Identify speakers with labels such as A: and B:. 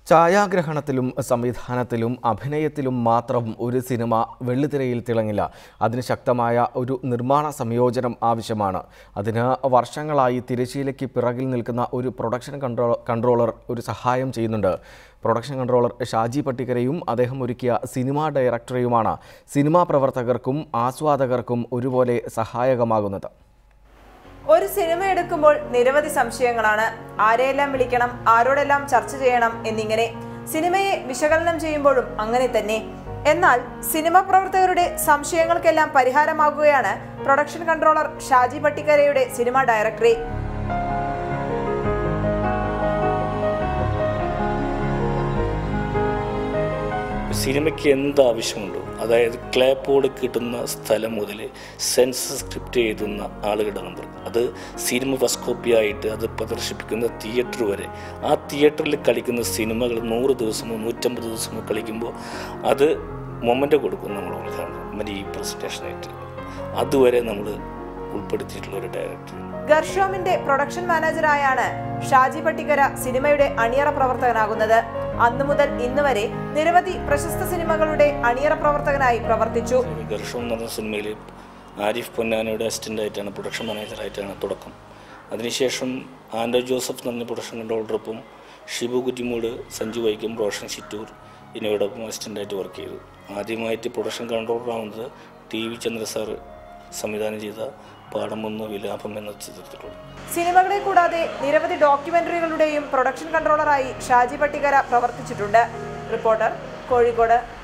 A: ഛായാഗ്രഹണത്തിലും സംവിധാനത്തിലും അഭിനയത്തിലും മാത്രം ഒരു സിനിമ വെള്ളിത്തിരയിൽ തിളങ്ങില്ല അതിന് ശക്തമായ ഒരു നിർമ്മാണ സംയോജനം ആവശ്യമാണ് അതിന് വർഷങ്ങളായി തിരശ്ശീലയ്ക്ക് പിറകിൽ നിൽക്കുന്ന ഒരു പ്രൊഡക്ഷൻ കൺട്രോ കൺട്രോളർ ഒരു സഹായം ചെയ്യുന്നുണ്ട് പ്രൊഡക്ഷൻ കൺട്രോളർ ഷാജി പട്ടിക്കരയും അദ്ദേഹം ഒരുക്കിയ സിനിമാ ഡയറക്ടറെയുമാണ് സിനിമാ പ്രവർത്തകർക്കും ആസ്വാദകർക്കും ഒരുപോലെ സഹായകമാകുന്നത്
B: ഒരു സിനിമ എടുക്കുമ്പോൾ നിരവധി സംശയങ്ങളാണ് ആരെയെല്ലാം വിളിക്കണം ആരോടെല്ലാം ചർച്ച ചെയ്യണം എന്നിങ്ങനെ സിനിമയെ വിശകലനം ചെയ്യുമ്പോഴും അങ്ങനെ തന്നെ എന്നാൽ സിനിമ പ്രവർത്തകരുടെ സംശയങ്ങൾക്കെല്ലാം പരിഹാരമാകുകയാണ് പ്രൊഡക്ഷൻ കൺട്രോളർ ഷാജി പട്ടിക്കരയുടെ സിനിമ ഡയറക്ടറെ
C: സിനിമയ്ക്ക് എന്ത് ആവശ്യമുണ്ടോ അതായത് ക്ലാപ്പോട് കിട്ടുന്ന സ്ഥലം മുതൽ സെൻസസ് സ്ക്രിപ്റ്റ് എഴുതുന്ന ആളുകളുടെ നമ്പർ അത് സിനിമ ഫസ്റ്റ് കോപ്പി ആയിട്ട് അത് പ്രദർശിപ്പിക്കുന്ന തിയേറ്റർ വരെ ആ തിയേറ്ററിൽ കളിക്കുന്ന സിനിമകൾ നൂറ് ദിവസമോ നൂറ്റമ്പത് ദിവസമോ കളിക്കുമ്പോൾ അത് മൊമെൻ്റ് കൊടുക്കും നമ്മൾ ഉദ്ഘാടനം മറ്റേ ഈ പ്രസൻറ്റേഷനായിട്ട് അതുവരെ നമ്മൾ ഉൾപ്പെടുത്തിയിട്ടുള്ള ഒരു ഡയറക്ടർ
B: ഗർഷോമിന്റെ പ്രൊഡക്ഷൻ മാനേജറായാണ് ഷാജി പട്ടിക്കര സിനിമയുടെ അണിയറ പ്രവർത്തകനാകുന്നത് അന്നു മുതൽ ഇന്ന് വരെ നിരവധി പ്രശസ്ത സിനിമകളുടെ അണിയറ പ്രവർത്തകനായി പ്രവർത്തിച്ചു
C: ഗർഷം എന്ന് പറഞ്ഞ സിനിമയിൽ ആരിഫ് പൊന്നാനയുടെ അസിസ്റ്റൻ്റായിട്ടാണ് പ്രൊഡക്ഷൻ മാനേജറായിട്ടാണ് തുടക്കം അതിനുശേഷം ആൻഡോ ജോസഫ് എന്ന് പറഞ്ഞ പ്രൊഡക്ഷൻ കൺട്രോളറൊപ്പം ഷിബു കുറ്റിമൂട് സഞ്ജു വൈക്കം റോഷൻ ചിറ്റൂർ എന്നിവയോടൊപ്പം അസിസ്റ്റൻ്റായിട്ട് വർക്ക് ചെയ്തു ആദ്യമായിട്ട് പ്രൊഡക്ഷൻ കൺട്രോളർ ആവുന്നത് ടി വി ചന്ദ്ര സാർ സംവിധാനം ചെയ്ത പാടമൊന്ന് വിലാപം എന്ന ചിത്രത്തിലൂടെ
B: സിനിമകളെ കൂടാതെ നിരവധി ഡോക്യുമെന്ററികളുടെയും പ്രൊഡക്ഷൻ കൺട്രോളറായി ഷാജി പട്ടിക്കര പ്രവർത്തിച്ചിട്ടുണ്ട് റിപ്പോർട്ടർ കോഴിക്കോട്